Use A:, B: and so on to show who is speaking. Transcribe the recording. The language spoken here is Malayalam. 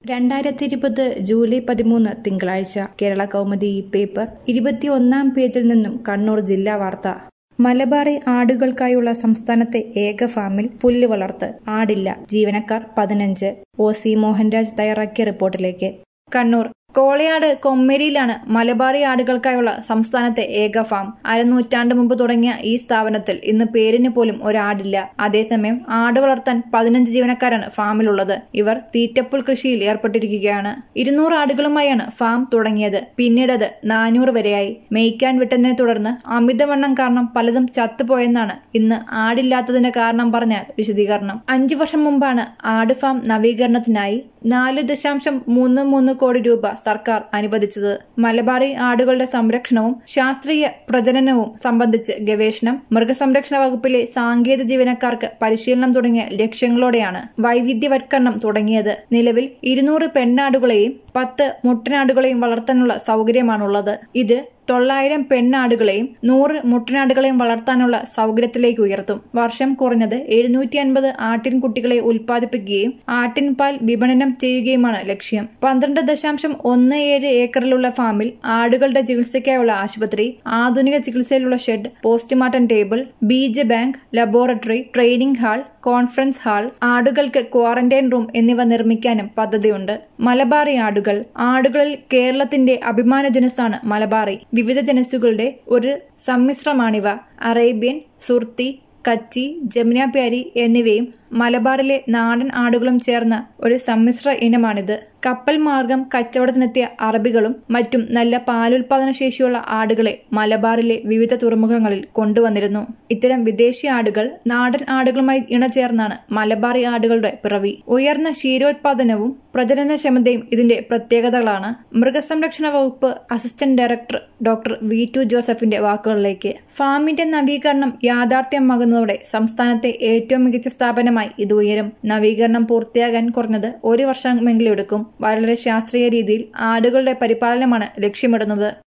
A: രണ്ടായിരത്തി ഇരുപത് ജൂലൈ പതിമൂന്ന് തിങ്കളാഴ്ച കേരള കൗമുദി ഈ പേപ്പർ ഇരുപത്തിയൊന്നാം പേജിൽ നിന്നും കണ്ണൂർ ജില്ലാ വാർത്ത മലബാറി ആടുകൾക്കായുള്ള സംസ്ഥാനത്തെ ഏക ഫാമിൽ പുല്ല് വളർത്ത് ആടില്ല ജീവനക്കാർ പതിനഞ്ച് ഒ സി മോഹൻരാജ് തയ്യാറാക്കിയ റിപ്പോർട്ടിലേക്ക് കണ്ണൂർ കോളയാട് കൊമ്മേരിയിലാണ് മലബാറി ആടുകൾക്കായുള്ള സംസ്ഥാനത്തെ ഏക ഫാം അരനൂറ്റാണ്ട് മുമ്പ് തുടങ്ങിയ ഈ സ്ഥാപനത്തിൽ ഇന്ന് പേരിന് പോലും ഒരാടില്ല അതേസമയം ആട് വളർത്താൻ പതിനഞ്ച് ജീവനക്കാരാണ് ഫാമിലുള്ളത് ഇവർ തീറ്റപ്പുൽ കൃഷിയിൽ ഏർപ്പെട്ടിരിക്കുകയാണ് ഇരുന്നൂറ് ആടുകളുമായാണ് ഫാം തുടങ്ങിയത് പിന്നീട് അത് നാനൂറ് വരെയായി മേയ്ക്കാൻ വിട്ടതിനെ തുടർന്ന് അമിതവണ്ണം കാരണം പലതും ചത്തുപോയെന്നാണ് ഇന്ന് ആടില്ലാത്തതിന്റെ കാരണം പറഞ്ഞാൽ വിശദീകരണം അഞ്ചു വർഷം മുമ്പാണ് ആട് ഫാം നവീകരണത്തിനായി നാല് ദശാംശം മൂന്ന് മൂന്ന് കോടി രൂപ സർക്കാർ അനുവദിച്ചത് മലബാറി ആടുകളുടെ സംരക്ഷണവും ശാസ്ത്രീയ പ്രജനനവും സംബന്ധിച്ച് ഗവേഷണം മൃഗസംരക്ഷണ വകുപ്പിലെ സാങ്കേതിക ജീവനക്കാർക്ക് പരിശീലനം തുടങ്ങിയ ലക്ഷ്യങ്ങളോടെയാണ് വൈവിധ്യവൽക്കരണം തുടങ്ങിയത് നിലവിൽ ഇരുന്നൂറ് പെണ്ണാടുകളെയും പത്ത് മുട്ടനാടുകളെയും വളർത്താനുള്ള സൗകര്യമാണുള്ളത് ഇത് തൊള്ളായിരം പെണ്ണാടുകളെയും നൂറ് മുട്ടനാടുകളെയും വളർത്താനുള്ള സൗകര്യത്തിലേക്ക് ഉയർത്തും വർഷം കുറഞ്ഞത് എഴുന്നൂറ്റി അൻപത് ആട്ടിൻകുട്ടികളെ ഉൽപ്പാദിപ്പിക്കുകയും ആട്ടിൻപാൽ വിപണനം ചെയ്യുകയുമാണ് ലക്ഷ്യം പന്ത്രണ്ട് ദശാംശം ഒന്ന് ഏഴ് ഏക്കറിലുള്ള ഫാമിൽ ആടുകളുടെ ചികിത്സയ്ക്കായുള്ള ആശുപത്രി ആധുനിക ചികിത്സയിലുള്ള ഷെഡ് പോസ്റ്റ്മോർട്ടം ടേബിൾ ബീജ bank laboratory training hall conference hall ആടുകൾക്ക് ക്വാറന്റൈൻ റൂം എന്നിവ നിർമ്മിക്കാനും പദ്ധതിയുണ്ട് മലബാറി ആടുകൾ ആടുകളിൽ കേരളത്തിന്റെ അഭിമാന ജനസാണ് മലബാറി വിവിധ ജനസുകളുടെ ഒരു സമ്മിശ്രമാണിവ അറേബ്യൻ സുർത്തി കച്ചി ജമുനാപ്യാരി എന്നിവയും മലബാറിലെ നാടൻ ആടുകളും ചേർന്ന ഒരു സമ്മിശ്ര ഇനമാണിത് കപ്പൽ മാർഗം കച്ചവടത്തിനെത്തിയ അറബികളും മറ്റും നല്ല പാലുൽപാദന ശേഷിയുള്ള ആടുകളെ മലബാറിലെ വിവിധ തുറമുഖങ്ങളിൽ കൊണ്ടുവന്നിരുന്നു ഇത്തരം വിദേശി ആടുകൾ നാടൻ ആടുകളുമായി ഇണചേർന്നാണ് മലബാറി ആടുകളുടെ പിറവി ഉയർന്ന ക്ഷീരോത്പാദനവും പ്രജനനക്ഷമതയും ഇതിന്റെ പ്രത്യേകതകളാണ് മൃഗസംരക്ഷണ വകുപ്പ് അസിസ്റ്റന്റ് ഡയറക്ടർ ഡോക്ടർ വി ടു ജോസഫിന്റെ വാക്കുകളിലേക്ക് ഫാമിന്റെ നവീകരണം യാഥാർത്ഥ്യമാകുന്നതോടെ സംസ്ഥാനത്തെ ഏറ്റവും മികച്ച സ്ഥാപനമായി ഇത് ഉയരും നവീകരണം പൂർത്തിയാകാൻ കുറഞ്ഞത് ഒരു വർഷമെങ്കിലും എടുക്കും വളരെ ശാസ്ത്രീയ രീതിയിൽ ആടുകളുടെ പരിപാലനമാണ് ലക്ഷ്യമിടുന്നത്